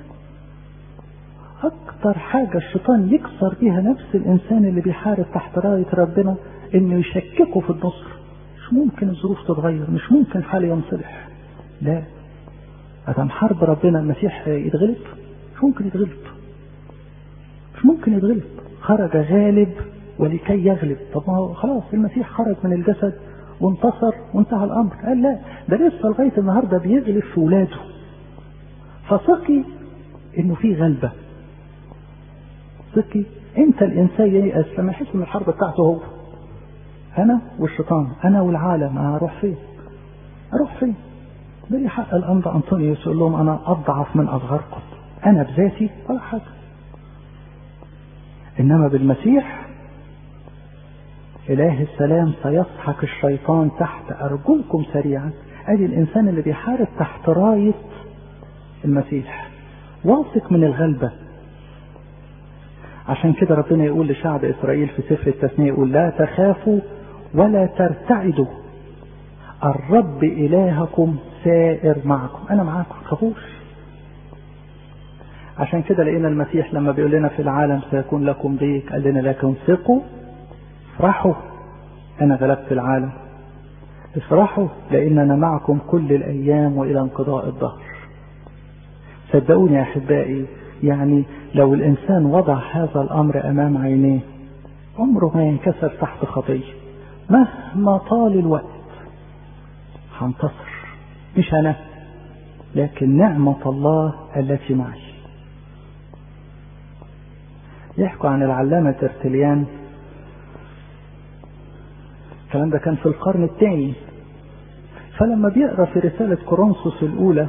اكتر حاجة الشيطان يكسر بيها نفس الانسان اللي بيحارب تحت راية ربنا انه يشككه في النصر مش ممكن الظروف تتغير مش ممكن حال ينصلح لا ادم حرب ربنا المسيح يتغلب مش ممكن يتغلب مش ممكن يتغلب خرج غالب ولكي يغلب طب ما هو خلاص المسيح خرج من الجسد وانتصر وانتهى الامر قال لا ده لسه لغايه النهارده بيغلب في ولاده فثقي انه في غلبة ثقي انت الانسان ييأس لما يحس ان الحرب بتاعته هو انا والشيطان انا والعالم اروح فين اروح فين ده لي حق الانبا انطونيوس يقول لهم انا اضعف من اصغركم انا بذاتي ولا حاجة انما بالمسيح اله السلام سيسحق الشيطان تحت ارجلكم سريعا ادي الانسان اللي بيحارب تحت رايه المسيح واثق من الغلبة عشان كده ربنا يقول لشعب إسرائيل في سفر التثنية يقول لا تخافوا ولا ترتعدوا الرب إلهكم سائر معكم أنا معاكم تخافوش عشان كده لقينا المسيح لما بيقول لنا في العالم سيكون لكم ضيق قال لنا لكن ثقوا افرحوا أنا غلبت العالم افرحوا لأننا معكم كل الأيام وإلى انقضاء الظهر صدقوني يا احبائي يعني لو الانسان وضع هذا الامر امام عينيه عمره ما ينكسر تحت خطيه مهما طال الوقت هنتصر مش انا لكن نعمة الله التي معي يحكوا عن العلامة ترتليان الكلام ده كان في القرن الثاني فلما بيقرا في رسالة كورنثوس الأولى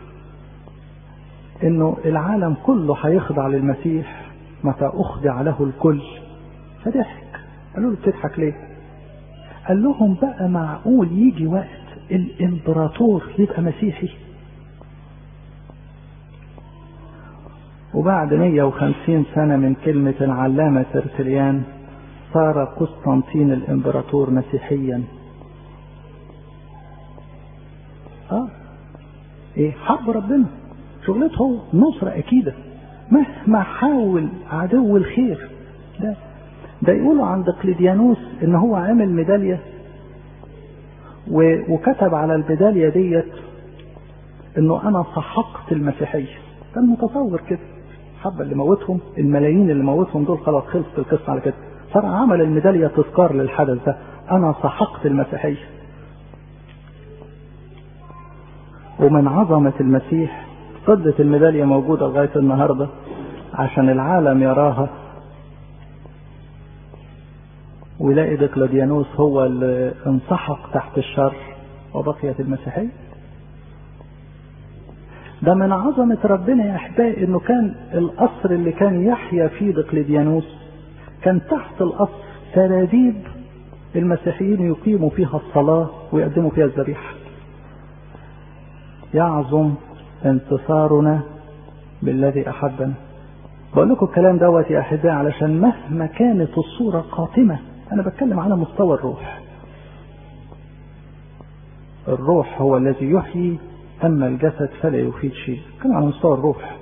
انه العالم كله هيخضع للمسيح متى اخضع له الكل فضحك قالوا له بتضحك ليه قال لهم بقى معقول يجي وقت الامبراطور يبقى مسيحي وبعد 150 سنة من كلمة العلامة ترتليان صار قسطنطين الامبراطور مسيحيا اه ايه حب ربنا شغلته هو نصرة أكيدة مهما حاول عدو الخير ده ده يقولوا عن دقلديانوس ان هو عمل ميدالية وكتب على الميدالية ديت انه انا سحقت المسيحية كان متصور كده حبة اللي موتهم الملايين اللي موتهم دول خلاص خلصت القصة على كده صار عمل الميدالية تذكار للحدث ده انا سحقت المسيحية ومن عظمة المسيح فضة الميدالية موجودة لغاية النهاردة عشان العالم يراها ويلاقي دقلديانوس هو اللي انسحق تحت الشر وبقيت المسيحية ده من عظمة ربنا يا أحبائي إنه كان القصر اللي كان يحيا فيه دقلديانوس كان تحت القصر سراديب المسيحيين يقيموا فيها الصلاة ويقدموا فيها الذبيحة يعظم انتصارنا بالذي أحبنا بقول لكم الكلام دوت يا أحبائي علشان مهما كانت الصورة قاتمة أنا بتكلم على مستوى الروح الروح هو الذي يحيي أما الجسد فلا يفيد شيء كان على مستوى الروح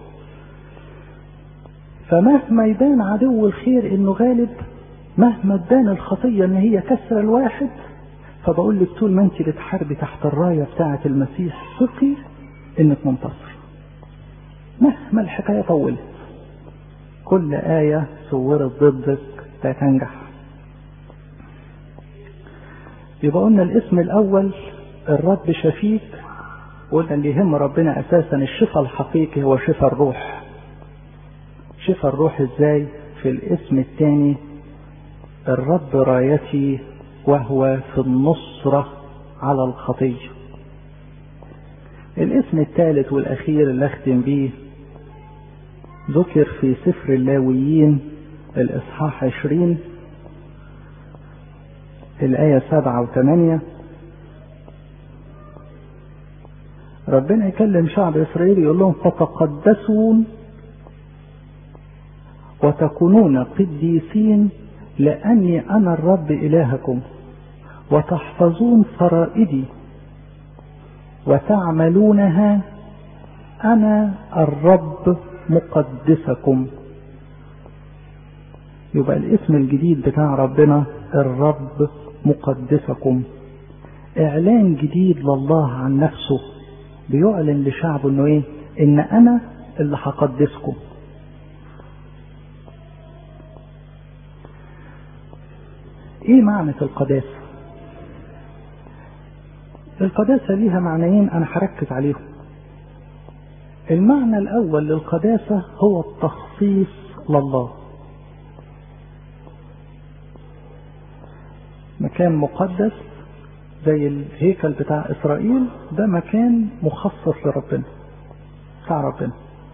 فمهما يبان عدو الخير انه غالب مهما تبان الخطية ان هي كسر الواحد فبقول لك طول ما انت بتحاربي تحت الراية بتاعة المسيح ثقي انك منتصر مهما الحكاية طولت كل آية صورت ضدك لا تنجح يبقى قلنا الاسم الأول الرب شفيك قلنا اللي يهم ربنا أساسا الشفاء الحقيقي هو شفاء الروح شفاء الروح ازاي في الاسم الثاني الرب رايتي وهو في النصرة على الخطية الاسم الثالث والأخير اللي أختم بيه ذكر في سفر اللاويين الإصحاح عشرين الآية سبعة وثمانية ربنا يكلم شعب إسرائيل يقول لهم فتقدسون وتكونون قديسين لأني أنا الرب إلهكم وتحفظون فرائدي وتعملونها أنا الرب مقدسكم يبقى الاسم الجديد بتاع ربنا الرب مقدسكم اعلان جديد لله عن نفسه بيعلن لشعبه انه ايه ان انا اللي هقدسكم ايه معنى القداسة القداسة ليها معنيين انا هركز عليهم المعنى الاول للقداسة هو التخصيص لله مكان مقدس زي الهيكل بتاع اسرائيل ده مكان مخصص لربنا بتاع ربنا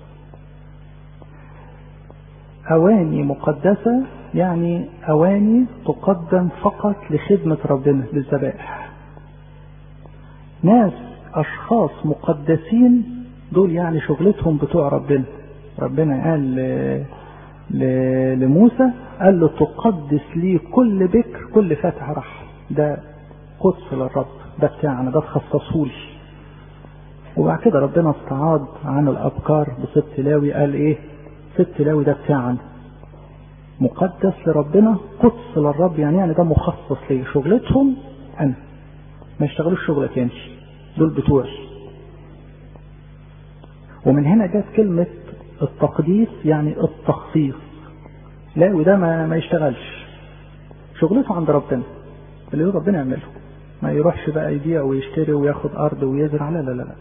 اواني مقدسة يعني اواني تقدم فقط لخدمة ربنا للذبائح ناس اشخاص مقدسين دول يعني شغلتهم بتوع ربنا ربنا قال ل... ل... لموسى قال له تقدس لي كل بكر كل فاتح رحم ده قدس للرب ده بتاعنا ده تخصصهولي وبعد كده ربنا استعاض عن الابكار بست لاوي قال ايه ست لاوي ده بتاعنا مقدس لربنا قدس للرب يعني يعني ده مخصص ليه شغلتهم انا ما يشتغلوش شغل تاني دول بتوعي ومن هنا جت كلمة التقديس يعني التخصيص لا وده ما, ما يشتغلش شغلته عند ربنا اللي هو ربنا يعمله ما يروحش بقى يبيع ويشتري وياخد ارض ويزرع لا لا لا لا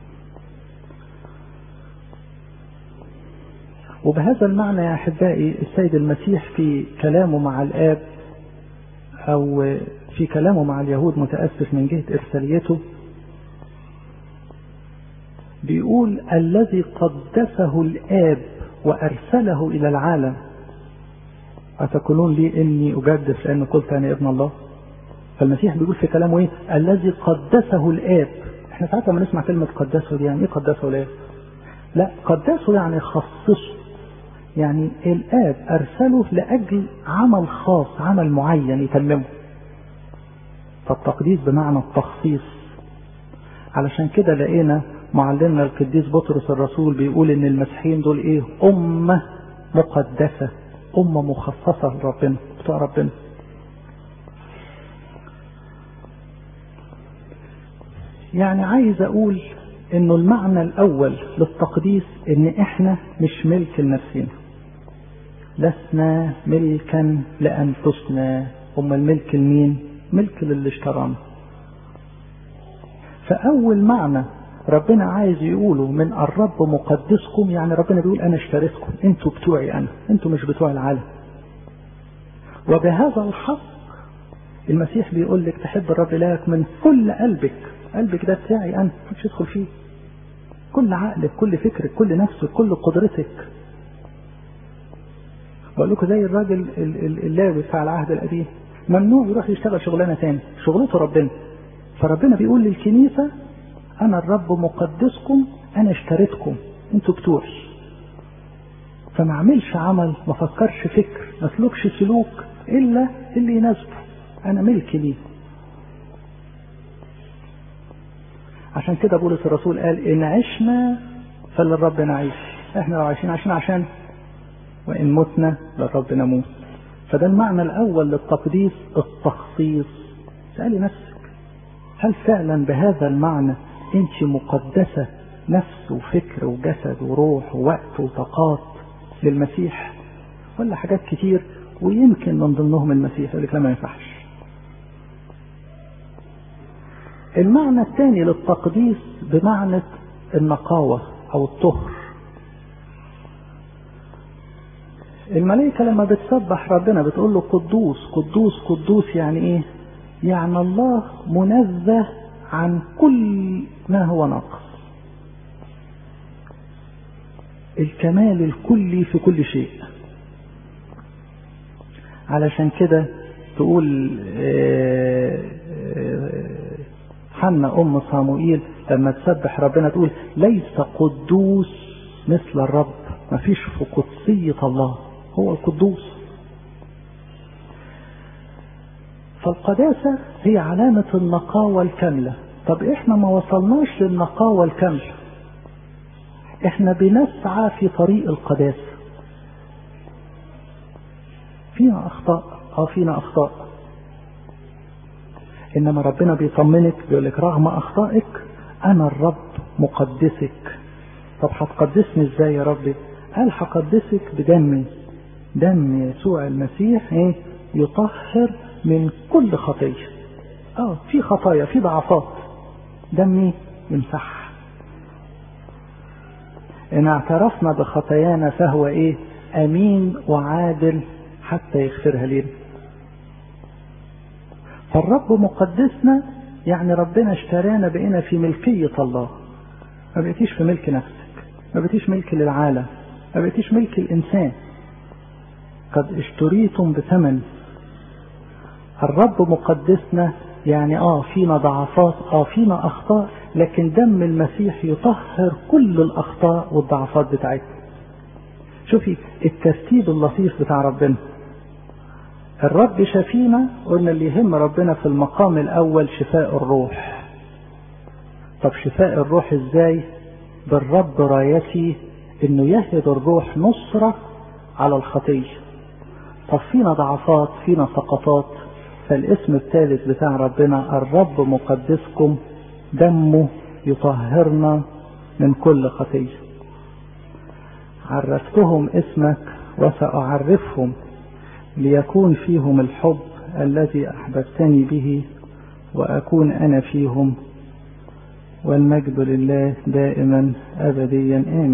وبهذا المعنى يا احبائي السيد المسيح في كلامه مع الاب او في كلامه مع اليهود متاسف من جهه ارساليته بيقول الذي قدسه الاب وارسله الى العالم أتقولون لي إني أجدف لأن قلت أنا ابن الله فالمسيح بيقول في كلامه إيه الذي قدسه الآب إحنا ساعات لما نسمع كلمة قدسه دي يعني إيه قدسه الآب لا قدسه يعني خصصه يعني الآب أرسله لأجل عمل خاص عمل معين يتممه فالتقديس بمعنى التخصيص علشان كده لقينا معلمنا القديس بطرس الرسول بيقول ان المسيحيين دول ايه امة مقدسة امة مخصصة لربنا بتوع ربنا يعني عايز اقول انه المعنى الاول للتقديس ان احنا مش ملك لنفسنا لسنا ملكا لانفسنا هم الملك لمين ملك للي اشترانا فاول معنى ربنا عايز يقوله من الرب مقدسكم يعني ربنا بيقول انا اشتريتكم انتوا بتوعي انا انتوا مش بتوع العالم وبهذا الحق المسيح بيقول لك تحب الرب لك من كل قلبك قلبك ده بتاعي انا مش يدخل فيه كل عقلك كل فكرك كل نفسك كل قدرتك بقول لكم زي الراجل اللاوي بتاع العهد القديم ممنوع يروح يشتغل شغلانه تاني شغلته ربنا فربنا بيقول للكنيسه انا الرب مقدسكم انا اشتريتكم انتوا بتوعي فما اعملش عمل ما فكرش فكر ما اسلكش سلوك الا اللي يناسبه انا ملك ليه عشان كده بولس الرسول قال ان عشنا فللرب نعيش احنا لو عايشين عايشين عشان وان متنا للرب نموت فده المعنى الاول للتقديس التخصيص سألي نفسك هل فعلا بهذا المعنى انت مقدسة نفس وفكر وجسد وروح ووقت وطاقات للمسيح ولا حاجات كتير ويمكن من ضمنهم المسيح يقول لك لا ما ينفعش المعنى الثاني للتقديس بمعنى النقاوة أو الطهر الملائكة لما بتسبح ربنا بتقول له قدوس قدوس قدوس يعني ايه يعني الله منزه عن كل ما هو ناقص الكمال الكلي في كل شيء علشان كده تقول حنا ام صاموئيل لما تسبح ربنا تقول ليس قدوس مثل الرب ما فيش في قدسية الله هو القدوس فالقداسة هي علامة النقاوة الكاملة طب احنا ما وصلناش للنقاوة الكاملة احنا بنسعى في طريق القداسة فينا اخطاء اه فينا اخطاء انما ربنا بيطمنك بيقول لك رغم اخطائك انا الرب مقدسك طب هتقدسني ازاي يا ربي قال هقدسك بدمي دم يسوع المسيح ايه يطهر من كل خطيه اه في خطايا في ضعفات دمي يمسحها ان اعترفنا بخطايانا فهو ايه امين وعادل حتى يغفرها لنا فالرب مقدسنا يعني ربنا اشترانا بقينا في ملكية الله ما بقيتيش في ملك نفسك ما بقيتيش ملك للعالم ما بقيتيش ملك الإنسان قد اشتريتم بثمن الرب مقدسنا يعني اه فينا ضعفات اه فينا اخطاء لكن دم المسيح يطهر كل الاخطاء والضعفات بتاعتنا شوفي الترتيب اللطيف بتاع ربنا الرب شفينا قلنا اللي يهم ربنا في المقام الاول شفاء الروح طب شفاء الروح ازاي بالرب رايتي انه يهد الروح نصرة على الخطية طب فينا ضعفات فينا سقطات فالاسم الثالث بتاع ربنا الرب مقدسكم دمه يطهرنا من كل خطية عرفتهم اسمك وسأعرفهم ليكون فيهم الحب الذي أحببتني به وأكون أنا فيهم والمجد لله دائما أبديا آمين